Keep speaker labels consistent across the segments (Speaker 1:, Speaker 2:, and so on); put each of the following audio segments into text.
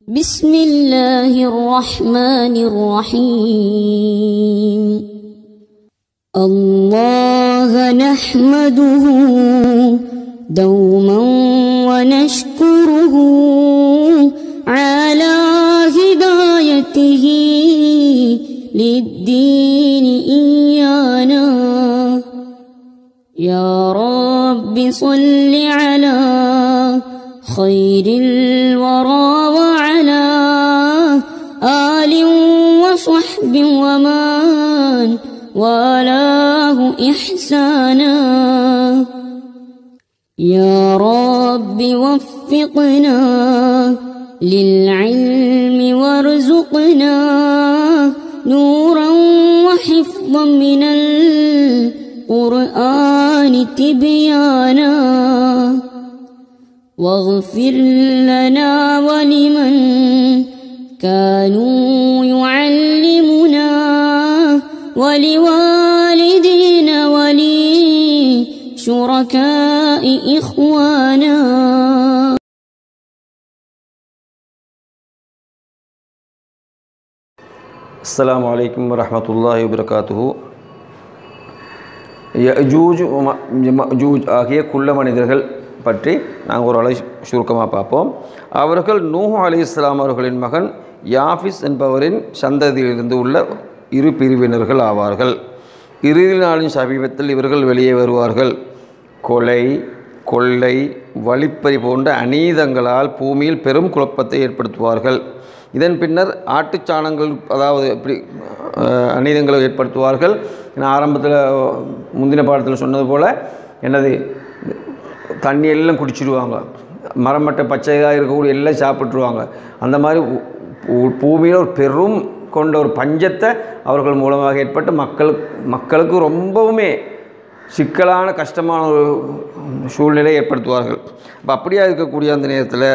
Speaker 1: بسم الله الرحمن الرحيم الله نحمده دوما ونشكره على هدايته للدين إيانا يا رب صل على خير الورى وعلى آل وصحب ومن والاه إحسانا يا رب وفقنا للعلم وارزقنا نورا وحفظا من القرآن تبيانا واغفر لنا ولمن كانوا يعلمنا ولوالدينا ولشركاء إخوانا
Speaker 2: அஸ்ஸலாமு அலைக்கும் வரஹ்மத்துல்லாஹி வபரகாத்துஹு யஜூஜ் மஜூஜ் ஆகிய குள்ள மனிதர்கள் பற்றி நாங்கள் ஒரு அலை சுருக்கமாக பார்ப்போம் அவர்கள் நூஹ் அலி இஸ்லாம் அவர்களின் மகன் யாஃபிஸ் என்பவரின் சந்ததியிலிருந்து உள்ள இரு பிரிவினர்கள் ஆவார்கள் இறுதி நாளின் சமீபத்தில் இவர்கள் வெளியே வருவார்கள் கொலை கொள்ளை வழிப்பறி போன்ற அநீதங்களால் பூமியில் பெரும் குழப்பத்தை ஏற்படுத்துவார்கள் இதன் பின்னர் ஆட்டுச்சாணங்கள் அதாவது இப்படி அஹ், அநீதங்களை ஏற்படுத்துவார்கள் நான் ஆரம்பத்தில் முந்தின பாடத்தில் சொன்னது போல் என்னது தண்ணி எல்லாம் குடிச்சிடுவாங்க மரமட்ட பச்சையாக இருக்கக்கூடிய எல்லாம் சாப்பிட்ருவாங்க அந்த மாதிரி உ- உ- பூமியில் ஒரு பெரும் கொண்ட ஒரு பஞ்சத்தை அவர்கள் மூலமாக ஏற்பட்டு மக்களுக்கு மக்களுக்கு ரொம்பவுமே சிக்கலான கஷ்டமான ஒரு சூழ்நிலை ஏற்படுத்துவார்கள் அப்போ அப்படியா இருக்கக்கூடிய அந்த நேரத்தில்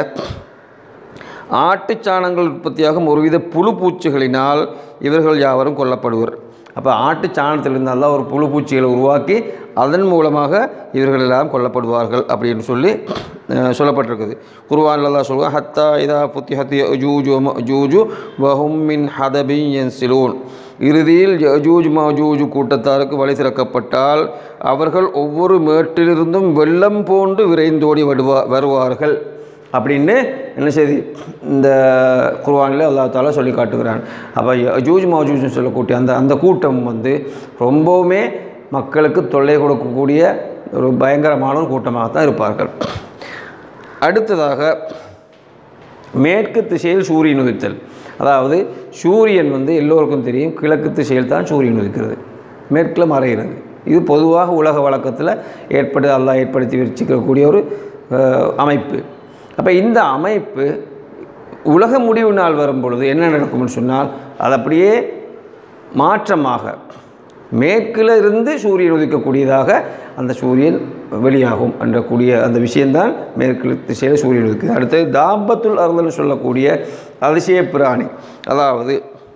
Speaker 2: ஆட்டுச்சாணங்கள் உற்பத்தியாகும் ஒருவித புழு பூச்சிகளினால் இவர்கள் யாவரும் கொல்லப்படுவர் அப்போ ஆட்டுச்சாணத்திலிருந்து நல்லா ஒரு புழு பூச்சிகளை உருவாக்கி அதன் மூலமாக இவர்கள் எல்லாம் கொல்லப்படுவார்கள் அப்படின்னு சொல்லி அஹ், சொல்லப்பட்டிருக்குது குருவான் அல்லா சொல்லுவாங்க ஹத்தா இதா புத்தி ஹத்தி ஜூஜு ஜூஜு வஹும் மின் ஹதபின் என் சிலூன் இறுதியில் யஜூஜ் மஜூஜ் கூட்டத்தாருக்கு வழி திறக்கப்பட்டால் அவர்கள் ஒவ்வொரு மேட்டிலிருந்தும் வெள்ளம் போன்று விரைந்தோடி வருவா வருவார்கள் அப்படின்னு என்ன செய்தி இந்த குர்ஆனில் அல்லாஹ் தாலா சொல்லி காட்டுகிறான் அப்போ யஜூஜ் மஜூஜ்னு சொல்லக்கூடிய அந்த அந்த கூட்டம் வந்து ரொம்பவுமே மக்களுக்கு தொல்லை கொடுக்கக்கூடிய ஒரு பயங்கரமான ஒரு கூட்டமாகத்தான் இருப்பார்கள் அடுத்ததாக மேற்கு திசையில் சூரியன் உதித்தல் அதாவது சூரியன் வந்து எல்லோருக்கும் தெரியும் கிழக்கு திசையில் தான் சூரியன் உதிக்கிறது மேற்கில் மறைகிறது இது பொதுவாக உலக வழக்கத்தில் ஏற்படு அல்லாஹ் ஏற்படுத்தி வச்சுக்கக்கூடிய ஒரு அஹ், அமைப்பு அப்போ இந்த அமைப்பு உலக முடிவு நாள் வரும் பொழுது என்ன நடக்கும்னு சொன்னால் அது அப்படியே மாற்றமாக மேற்கில் இருந்து சூரியன் உதிக்கக்கூடியதாக அந்த சூரியன் வெளியாகும் என்ற கூடிய அந்த விஷயம்தான் மேற்கு திசையில் சூரியன் உதிக்குது அடுத்தது தாம்பத்துல் அருள்னு சொல்லக்கூடிய அதிசய பிராணி அதாவது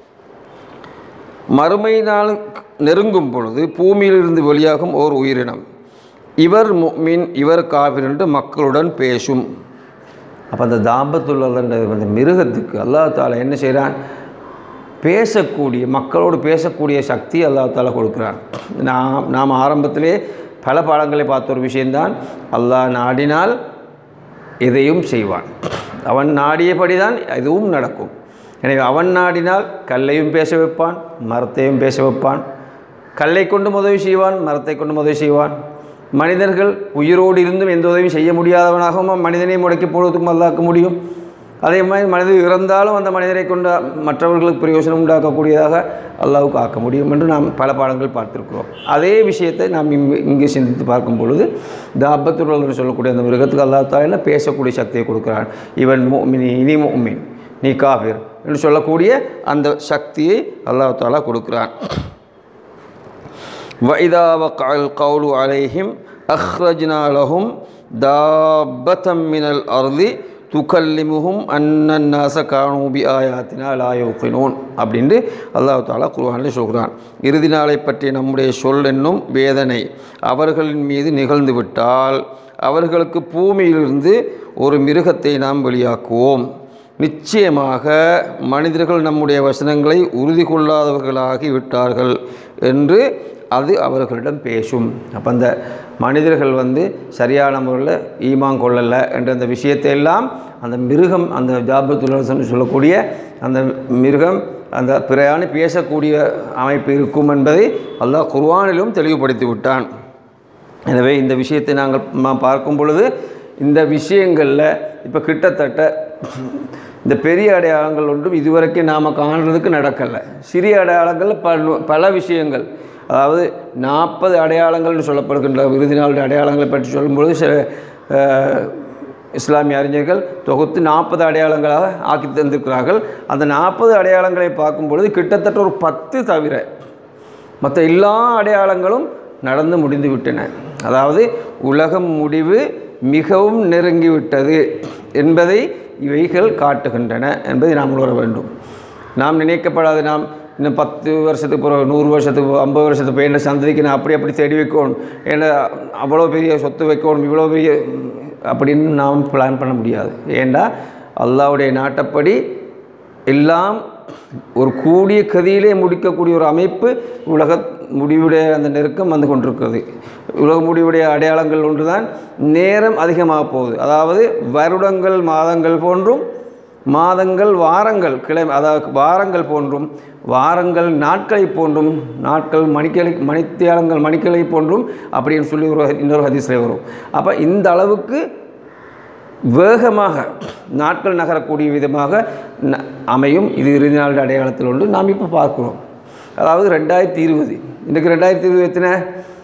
Speaker 2: மறுமை நாள் நெருங்கும் பொழுது பூமியிலிருந்து வெளியாகும் ஓர் உயிரினம் இவர் மீன் இவர் காவிர் என்று மக்களுடன் பேசும் அப்போ அந்த தாம்பத்துள்ளன்ற அந்த மிருகத்துக்கு அல்லாஹ் தாலா என்ன செய்கிறான் பேசக்கூடிய மக்களோடு பேசக்கூடிய சக்தி அல்லாஹ் தாலா கொடுக்குறான் நாம் நாம் ஆரம்பத்திலே பல பாடங்களை பார்த்த ஒரு விஷயம்தான் அல்லாஹ் நாடினால் எதையும் செய்வான் அவன் நாடியபடி தான் எதுவும் நடக்கும் எனவே அவன் நாடினால் கல்லையும் பேச வைப்பான் மரத்தையும் பேச வைப்பான் கல்லை கொண்டும் உதவி செய்வான் மரத்தை கொண்டும் உதவி செய்வான் மனிதர்கள் உயிரோடு இருந்தும் எந்த உதவியும் செய்ய முடியாதவனாகவும் மனிதனை முடக்கி போடுவதற்கும் அல்லாக்க முடியும் அதே மாதிரி மனிதர் இறந்தாலும் அந்த மனிதரை கொண்டு மற்றவர்களுக்கு பிரயோஜனம் உண்டாக்கக்கூடியதாக அல்லாவுக்கு ஆக்க முடியும் என்று நாம் பல பாடங்கள் பார்த்திருக்கிறோம் அதே விஷயத்தை நாம் இங்கு இங்கே சிந்தித்து பார்க்கும் பொழுது தாபத்துள்ள சொல்லக்கூடிய அந்த மிருகத்துக்கு அல்லா தாயில பேசக்கூடிய சக்தியை கொடுக்கிறான் இவன் மோமினி இனி மோமின் நீ காபிர் என்று சொல்லக்கூடிய அந்த சக்தியை அல்லாஹ் தாலா கொடுக்கிறான் وإذا وقع القول عليهم أخرجنا لهم دابة من الأرض துக்கல்லிமுகும் அன்னன் நாச காணூபி ஆயாத்தினா லா யோக்கினோன் அப்படின்ட்டு அல்லாஹ் தாலா குர்ஆனில் சொல்கிறான் இறுதி நாளை பற்றிய நம்முடைய சொல் என்னும் வேதனை அவர்களின் மீது நிகழ்ந்து விட்டால் அவர்களுக்கு பூமியிலிருந்து ஒரு மிருகத்தை நாம் வெளியாக்குவோம் நிச்சயமாக மனிதர்கள் நம்முடைய வசனங்களை உறுதி கொள்ளாதவர்களாகி விட்டார்கள் என்று அது அவர்களிடம் பேசும் அப்போ அந்த மனிதர்கள் வந்து சரியான முறையில் ஈமான் கொள்ளலை என்ற அந்த விஷயத்தை எல்லாம் அந்த மிருகம் அந்த ஜாபத்துல் சொல்லக்கூடிய அந்த மிருகம் அந்த பிறையாணி பேசக்கூடிய அமைப்பு இருக்கும் என்பதை அல்லாஹ் குர்ஆனிலும் தெளிவுபடுத்தி விட்டான் எனவே இந்த விஷயத்தை நாங்கள் நாம் பார்க்கும் பொழுது இந்த விஷயங்களில் இப்போ கிட்டத்தட்ட இந்த பெரிய அடையாளங்கள் ஒன்றும் இதுவரைக்கும் நாம் காணுறதுக்கு நடக்கலை சிறிய அடையாளங்கள் பல பல விஷயங்கள் அதாவது நாற்பது அடையாளங்கள்னு சொல்லப்படுகின்ற விருது நாளுடைய அடையாளங்களை பற்றி சொல்லும்பொழுது சில அஹ், இஸ்லாமிய அறிஞர்கள் தொகுத்து நாற்பது அடையாளங்களாக ஆக்கி தந்திருக்கிறார்கள் அந்த நாற்பது அடையாளங்களை பார்க்கும் பொழுது கிட்டத்தட்ட ஒரு பத்து தவிர மற்ற எல்லா அடையாளங்களும் நடந்து முடிந்து விட்டன அதாவது உலகம் முடிவு மிகவும் நெருங்கிவிட்டது என்பதை இவைகள் காட்டுகின்றன என்பதை நாம் உணர வேண்டும் நாம் நினைக்கப்படாது நாம் இன்னும் பத்து வருஷத்துக்கு பிறகு நூறு வருஷத்துக்கு ஐம்பது வருஷத்துக்கு போய் என்ன சந்ததிக்கு நான் அப்படி அப்படி தேடி வைக்கணும் ஏன்னா அவ்வளோ பெரிய சொத்து வைக்கணும் இவ்வளோ பெரிய அப்படின்னு நாம் பிளான் பண்ண முடியாது ஏண்டா அல்லாவுடைய நாட்டப்படி எல்லாம் ஒரு கூடிய கதியிலே முடிக்கக்கூடிய ஒரு அமைப்பு உலக முடிவுடைய அந்த நெருக்கம் வந்து கொண்டிருக்கிறது உலக முடிவுடைய அடையாளங்கள் ஒன்றுதான் நேரம் அதிகமாக போகுது அதாவது வருடங்கள் மாதங்கள் போன்றும் மாதங்கள் வாரங்கள் கிளை அதாவது வாரங்கள் போன்றும் வாரங்கள் நாட்களை போன்றும் நாட்கள் மணிக்களை மணித்தியாலங்கள் மணிக்களை போன்றும் அப்படின்னு சொல்லி ஒரு இன்னொரு ஹதீஸில் வரும் அப்போ இந்த அளவுக்கு வேகமாக நாட்கள் நகரக்கூடிய விதமாக ந- அமையும் இது இறுதி நாள் அடையாளத்தில் ஒன்று நாம் இப்போ பார்க்கிறோம் அதாவது ரெண்டாயிரத்தி இருபது இன்றைக்கு ரெண்டாயிரத்தி இருபது எத்தனை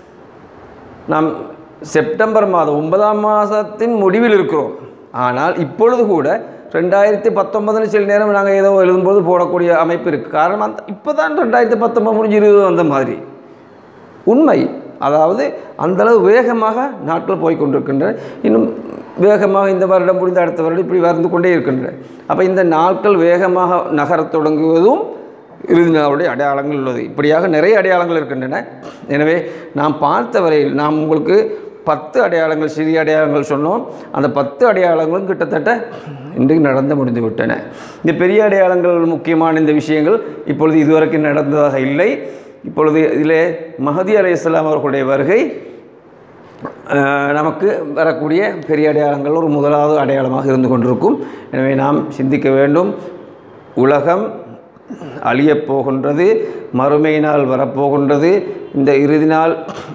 Speaker 2: நாம் செப்டம்பர் மாதம் ஒன்பதாம் மாதத்தின் முடிவில் இருக்கிறோம் ஆனால் இப்பொழுது கூட ரெண்டாயிரத்தி பத்தொன்பதுன்னு சில நேரம் நாங்கள் ஏதோ எழுதும்போது போடக்கூடிய அமைப்பு இருக்குது காரணம் அந்த இப்போ தான் ரெண்டாயிரத்தி பத்தொன்பது முடிஞ்சு இருபது வந்த மாதிரி உண்மை அதாவது அந்தளவு வேகமாக நாட்கள் போய் கொண்டிருக்கின்றன இன்னும் வேகமாக இந்த வருடம் முடிந்த அடுத்த வருடம் இப்படி வந்து கொண்டே இருக்கின்றன அப்போ இந்த நாட்கள் வேகமாக நகரத் தொடங்குவதும் இறுதி நாளுடைய அடையாளங்கள் உள்ளது இப்படியாக நிறைய அடையாளங்கள் இருக்கின்றன எனவே நாம் பார்த்த வரையில் நாம் உங்களுக்கு பத்து அடையாளங்கள் சிறிய அடையாளங்கள் சொன்னோம் அந்த பத்து அடையாளங்களும் கிட்டத்தட்ட இன்றைக்கு நடந்து முடிந்து விட்டன இந்த பெரிய அடையாளங்கள் முக்கியமான இந்த விஷயங்கள் இப்பொழுது இதுவரைக்கும் நடந்ததாக இல்லை இப்பொழுது இதிலே மஹதி அலை இஸ்லாம் அவர்களுடைய வருகை அஹ், நமக்கு வரக்கூடிய பெரிய அடையாளங்கள் ஒரு முதலாவது அடையாளமாக இருந்து கொண்டிருக்கும் எனவே நாம் சிந்திக்க வேண்டும் உலகம் அழியப் போகின்றது மறுமை நாள் வரப்போகின்றது இந்த இறுதி நாள்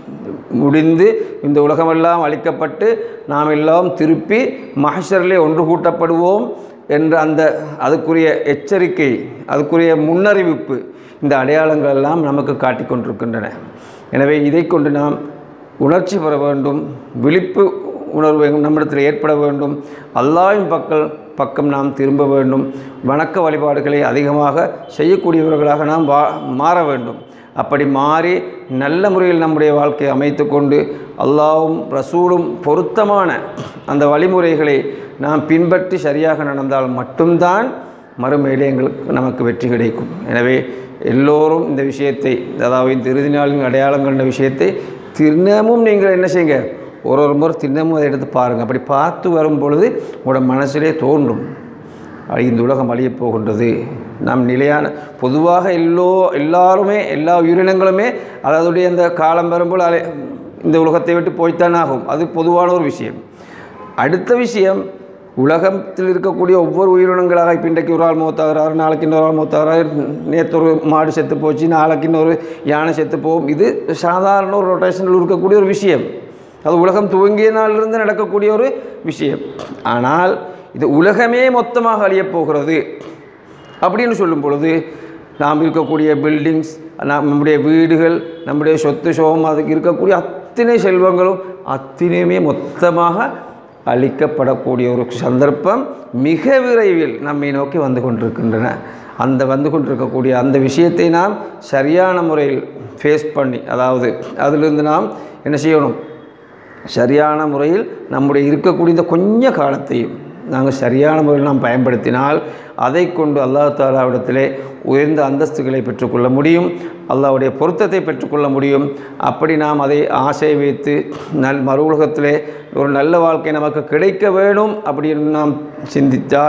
Speaker 2: முடிந்து இந்த உலகமெல்லாம் அழிக்கப்பட்டு நாம் எல்லாம் திருப்பி மஹஷரிலே ஒன்று கூட்டப்படுவோம் என்ற அந்த அதுக்குரிய எச்சரிக்கை அதுக்குரிய முன்னறிவிப்பு இந்த அடையாளங்கள் எல்லாம் நமக்கு காட்டிக் கொண்டிருக்கின்றன எனவே இதை கொண்டு நாம் உணர்ச்சி பெற வேண்டும் விழிப்பு உணர்வு நம்மிடத்தில் ஏற்பட வேண்டும் அல்லாஹ்வின் பக்கம் பக்கம் நாம் திரும்ப வேண்டும் வணக்க வழிபாடுகளை அதிகமாக செய்யக்கூடியவர்களாக நாம் வா மாற வேண்டும் அப்படி மாறி நல்ல முறையில் நம்முடைய வாழ்க்கையை அமைத்து கொண்டு அல்லாவும் ரசூலும் பொருத்தமான அந்த வழிமுறைகளை நாம் பின்பற்றி சரியாக நடந்தால் மட்டும்தான் மறுமையிலே எங்களுக்கு நமக்கு வெற்றி கிடைக்கும் எனவே எல்லோரும் இந்த விஷயத்தை அதாவது இந்த இறுதி நாளின் அடையாளங்கள்ன்ற விஷயத்தை தினமும் நீங்கள் என்ன செய்யுங்க ஒரு ஒரு முறை தினமும் அதை எடுத்து பாருங்கள் அப்படி பார்த்து வரும் பொழுது உங்களோட மனசிலே தோன்றும் அழி- இந்த உலகம் அழியப் போகின்றது நம் நிலையான பொதுவாக எல்லோ எல்லாருமே எல்லா உயிரினங்களுமே அதனுடைய அந்த காலம் வரும்போது அலை இந்த உலகத்தை விட்டு போய்த்தான் ஆகும் அது பொதுவான ஒரு விஷயம் அடுத்த விஷயம் உலகத்தில் இருக்கக்கூடிய ஒவ்வொரு உயிரினங்களாக இப்போ இன்றைக்கு ஒரு ஆள் மூத்தாகிறார் நாளைக்கு இன்னொரு ஆள் மூத்தாகிறார் நேற்று ஒரு மாடு செத்து போச்சு நாளைக்கு இன்னொரு யானை செத்து போகும் இது சாதாரண ஒரு ரொட்டேஷனில் இருக்கக்கூடிய ஒரு விஷயம் அது உலகம் துவங்கிய நாளிலிருந்து நடக்கக்கூடிய ஒரு விஷயம் ஆனால் இது உலகமே மொத்தமாக அழியப் போகிறது அப்படின்னு சொல்லும் பொழுது நாம் இருக்கக்கூடிய பில்டிங்ஸ் நம்முடைய வீடுகள் நம்முடைய சொத்து சோகம் அதுக்கு இருக்கக்கூடிய அத்தனை செல்வங்களும் அத்தனையுமே மொத்தமாக அளிக்கப்படக்கூடிய ஒரு சந்தர்ப்பம் மிக விரைவில் நம்மை நோக்கி வந்து கொண்டிருக்கின்றன அந்த வந்து கொண்டிருக்கக்கூடிய அந்த விஷயத்தை நாம் சரியான முறையில் ஃபேஸ் பண்ணி அதாவது அதிலிருந்து நாம் என்ன செய்யணும் சரியான முறையில் நம்முடைய இருக்கக்கூடிய இந்த கொஞ்ச காலத்தையும் நாங்கள் சரியான முறையில் நாம் பயன்படுத்தினால் அதை கொண்டு அல்லாஹ் தாலாவிடத்திலே உயர்ந்த அந்தஸ்துகளை பெற்றுக்கொள்ள முடியும் அல்லாஹ்வுடைய பொருத்தத்தை பெற்றுக்கொள்ள முடியும் அப்படி நாம் அதை ஆசை வைத்து நல் மறு உலகத்திலே ஒரு நல்ல வாழ்க்கை நமக்கு கிடைக்க வேணும் அப்படின்னு நாம் சிந்தித்தால்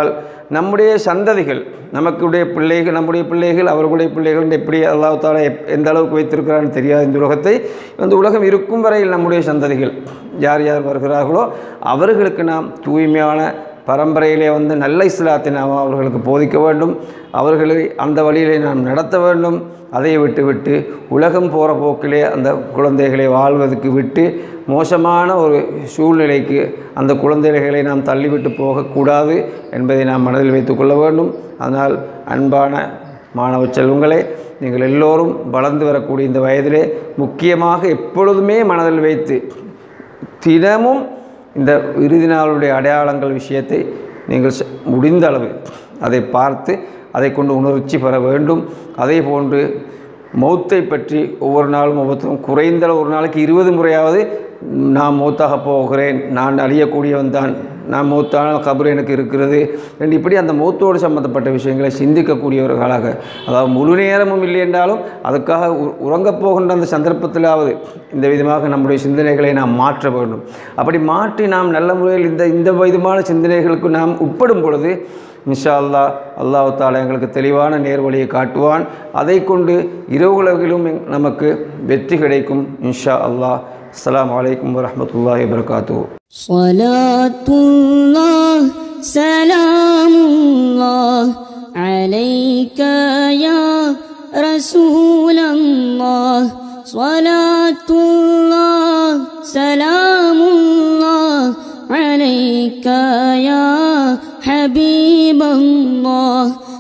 Speaker 2: நம்முடைய சந்ததிகள் நமக்குடைய பிள்ளைகள் நம்முடைய பிள்ளைகள் அவர்களுடைய பிள்ளைகள் எப்படி அல்லாஹ் தாலா எப்- எந்த அளவுக்கு வைத்திருக்கிறான்னு தெரியாது இந்த உலகத்தை இந்த உலகம் இருக்கும் வரையில் நம்முடைய சந்ததிகள் யார் யார் வருகிறார்களோ அவர்களுக்கு நாம் தூய்மையான பரம்பரையிலே வந்து நல்ல இஸ்லாத்தை நாம் அவர்களுக்கு போதிக்க வேண்டும் அவர்களை அந்த வழியிலே நாம் நடத்த வேண்டும் அதை விட்டு விட்டு உலகம் போகிற போக்கிலே அந்த குழந்தைகளை வாழ்வதற்கு விட்டு மோசமான ஒரு சூழ்நிலைக்கு அந்த குழந்தைகளை நாம் தள்ளிவிட்டு போகக்கூடாது என்பதை நாம் மனதில் வைத்துக்கொள்ள வேண்டும் அதனால் அன்பான மாணவ செல்வங்களே நீங்கள் எல்லோரும் வளர்ந்து வரக்கூடிய இந்த வயதிலே முக்கியமாக எப்பொழுதுமே மனதில் வைத்து தினமும் இந்த இறுதி நாளுடைய அடையாளங்கள் விஷயத்தை நீங்கள் செ- முடிந்த அளவு அதை பார்த்து அதை கொண்டு உணர்ச்சி பெற வேண்டும் அதே போன்று மௌத்தை பற்றி ஒவ்வொரு நாளும் ஒவ்வொருத்தரும் குறைந்த அளவு ஒரு நாளைக்கு இருபது முறையாவது நான் மௌத்தாக போகிறேன் நான் அழியக்கூடியவன் தான் நான் மௌத்தான கபர் எனக்கு இருக்கிறது என்று இப்படி அந்த மௌத்தோடு சம்பந்தப்பட்ட விஷயங்களை சிந்திக்கக்கூடியவர்களாக அதாவது முழு நேரமும் இல்லை என்றாலும் அதுக்காக உ- உறங்கப் போகின்ற அந்த சந்தர்ப்பத்திலாவது இந்த விதமாக நம்முடைய சிந்தனைகளை நாம் மாற்ற வேண்டும் அப்படி மாற்றி நாம் நல்ல முறையில் இந்த இந்த விதமான சிந்தனைகளுக்கு நாம் உட்படும் பொழுது இன்ஷா அல்லாஹ் அல்லாஹ் தாலா எங்களுக்கு தெளிவான நேர்வழியை காட்டுவான் அதை கொண்டு இரவுலகிலும் எங்- நமக்கு வெற்றி கிடைக்கும் இன்ஷா அல்லாஹ் அஸ்ஸலாமு அலைக்கும் வரஹ்மத்துல்லாஹி வபரகாத்துஹு
Speaker 1: صلاة الله سلام الله عليك يا رسول الله صلاة الله سلام الله عليك يا حبيب الله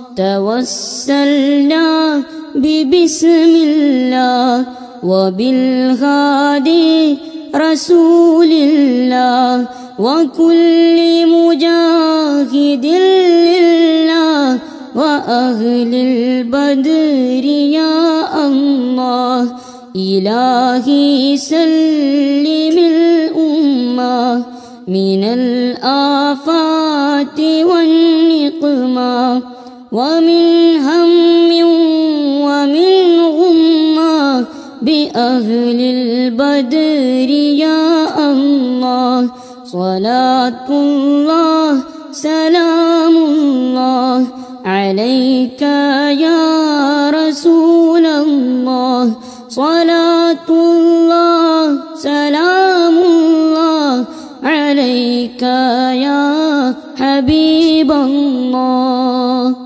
Speaker 1: توسلنا ببسم الله وبالهادي رسول الله وكل مجاهد لله وأهل البدر يا الله إلهي سلم الأمة من الآفات والنقمة ومن هم ومن غمة بأهل البدر يا الله صلاة الله سلام الله عليك يا رسول الله صلاة الله سلام الله عليك يا حبيب الله